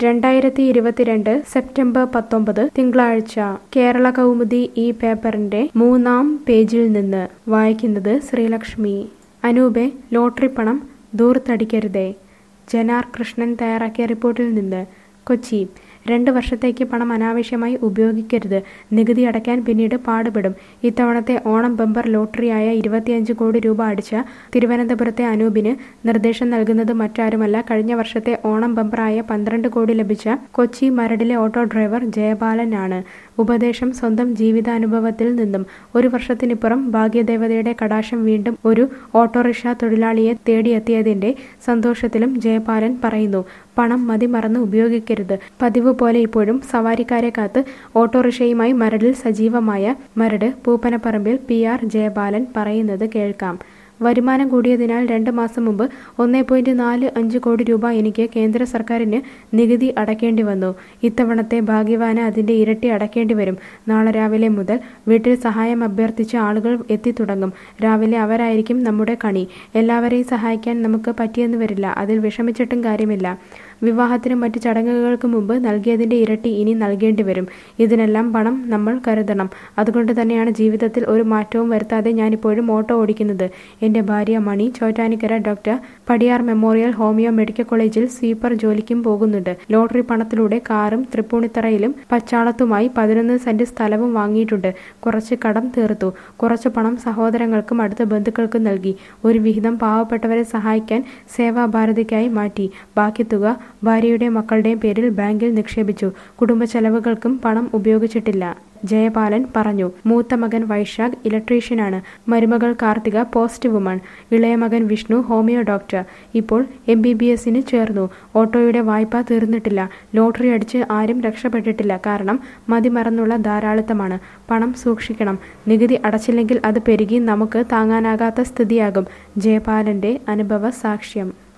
രണ്ടായിരത്തി ഇരുപത്തിരണ്ട് സെപ്റ്റംബർ പത്തൊമ്പത് തിങ്കളാഴ്ച കേരള കൗമുദി ഈ പേപ്പറിന്റെ മൂന്നാം പേജിൽ നിന്ന് വായിക്കുന്നത് ശ്രീലക്ഷ്മി അനൂപെ ലോട്ടറി പണം ദൂർത്തടിക്കരുതേ ജനാർ കൃഷ്ണൻ തയ്യാറാക്കിയ റിപ്പോർട്ടിൽ നിന്ന് കൊച്ചി രണ്ട് വർഷത്തേക്ക് പണം അനാവശ്യമായി ഉപയോഗിക്കരുത് നികുതി അടയ്ക്കാൻ പിന്നീട് പാടുപെടും ഇത്തവണത്തെ ഓണം ബമ്പർ ലോട്ടറിയായ ഇരുപത്തിയഞ്ച് കോടി രൂപ അടിച്ച തിരുവനന്തപുരത്തെ അനൂപിന് നിർദ്ദേശം നൽകുന്നത് മറ്റാരുമല്ല കഴിഞ്ഞ വർഷത്തെ ഓണം ബമ്പറായ പന്ത്രണ്ട് കോടി ലഭിച്ച കൊച്ചി മരടിലെ ഓട്ടോ ഡ്രൈവർ ജയപാലൻ ആണ് ഉപദേശം സ്വന്തം ജീവിതാനുഭവത്തിൽ നിന്നും ഒരു വർഷത്തിനിപ്പുറം ഭാഗ്യദേവതയുടെ കടാശം വീണ്ടും ഒരു ഓട്ടോറിക്ഷ തൊഴിലാളിയെ തേടിയെത്തിയതിന്റെ സന്തോഷത്തിലും ജയപാലൻ പറയുന്നു പണം മതിമറന്ന് ഉപയോഗിക്കരുത് പതിവ് പോലെ ഇപ്പോഴും സവാരിക്കാരെ കാത്ത് ഓട്ടോറിക്ഷയുമായി മരടിൽ സജീവമായ മരട് പൂപ്പനപ്പറമ്പിൽ പി ആർ ജയപാലൻ പറയുന്നത് കേൾക്കാം വരുമാനം കൂടിയതിനാൽ രണ്ട് മാസം മുമ്പ് ഒന്നേ പോയിന്റ് നാല് അഞ്ച് കോടി രൂപ എനിക്ക് കേന്ദ്ര സർക്കാരിന് നികുതി അടയ്ക്കേണ്ടി വന്നു ഇത്തവണത്തെ ഭാഗ്യവാന് അതിന്റെ ഇരട്ടി അടയ്ക്കേണ്ടി വരും നാളെ രാവിലെ മുതൽ വീട്ടിൽ സഹായം അഭ്യർത്ഥിച്ച് ആളുകൾ എത്തിത്തുടങ്ങും രാവിലെ അവരായിരിക്കും നമ്മുടെ കണി എല്ലാവരെയും സഹായിക്കാൻ നമുക്ക് പറ്റിയെന്ന് വരില്ല അതിൽ വിഷമിച്ചിട്ടും കാര്യമില്ല വിവാഹത്തിനും മറ്റ് ചടങ്ങുകൾക്ക് മുമ്പ് നൽകിയതിന്റെ ഇരട്ടി ഇനി നൽകേണ്ടി വരും ഇതിനെല്ലാം പണം നമ്മൾ കരുതണം അതുകൊണ്ട് തന്നെയാണ് ജീവിതത്തിൽ ഒരു മാറ്റവും വരുത്താതെ ഞാനിപ്പോഴും ഓട്ടോ ഓടിക്കുന്നത് എന്റെ ഭാര്യ Mani Chottanikkara doctor Padiyar memorial homeo medical കോളേജിൽ സ്വീപ്പർ ജോലിക്കും പോകുന്നുണ്ട് ലോട്ടറി പണത്തിലൂടെ കാറും തൃപ്പൂണിത്തറയിലും പച്ചാളത്തുമായി പതിനൊന്ന് സെന്റ് സ്ഥലവും വാങ്ങിയിട്ടുണ്ട് കുറച്ച് കടം തീർത്തു കുറച്ച് പണം സഹോദരങ്ങൾക്കും അടുത്ത ബന്ധുക്കൾക്കും നൽകി ഒരു വിഹിതം പാവപ്പെട്ടവരെ സഹായിക്കാൻ സേവാഭാരതിക്കായി മാറ്റി ബാക്കി തുക ഭാര്യയുടെയും മക്കളുടെയും പേരിൽ ബാങ്കിൽ നിക്ഷേപിച്ചു കുടുംബ ചെലവുകൾക്കും പണം ഉപയോഗിച്ചിട്ടില്ല ജയപാലൻ പറഞ്ഞു മൂത്ത മകൻ വൈശാഖ് ഇലക്ട്രീഷ്യനാണ് മരുമകൾ കാർത്തിക പോസ്റ്റ് വുമൺ ഇളയ മകൻ വിഷ്ണു ഹോമിയോ ഡോക്ടർ ഇപ്പോൾ എം ബി ബി എസിന് ചേർന്നു ഓട്ടോയുടെ വായ്പ തീർന്നിട്ടില്ല ലോട്ടറി അടിച്ച് ആരും രക്ഷപ്പെട്ടിട്ടില്ല കാരണം മതിമറന്നുള്ള ധാരാളിത്തമാണ് പണം സൂക്ഷിക്കണം നികുതി അടച്ചില്ലെങ്കിൽ അത് പെരുകി നമുക്ക് താങ്ങാനാകാത്ത സ്ഥിതിയാകും ജയപാലന്റെ അനുഭവ സാക്ഷ്യം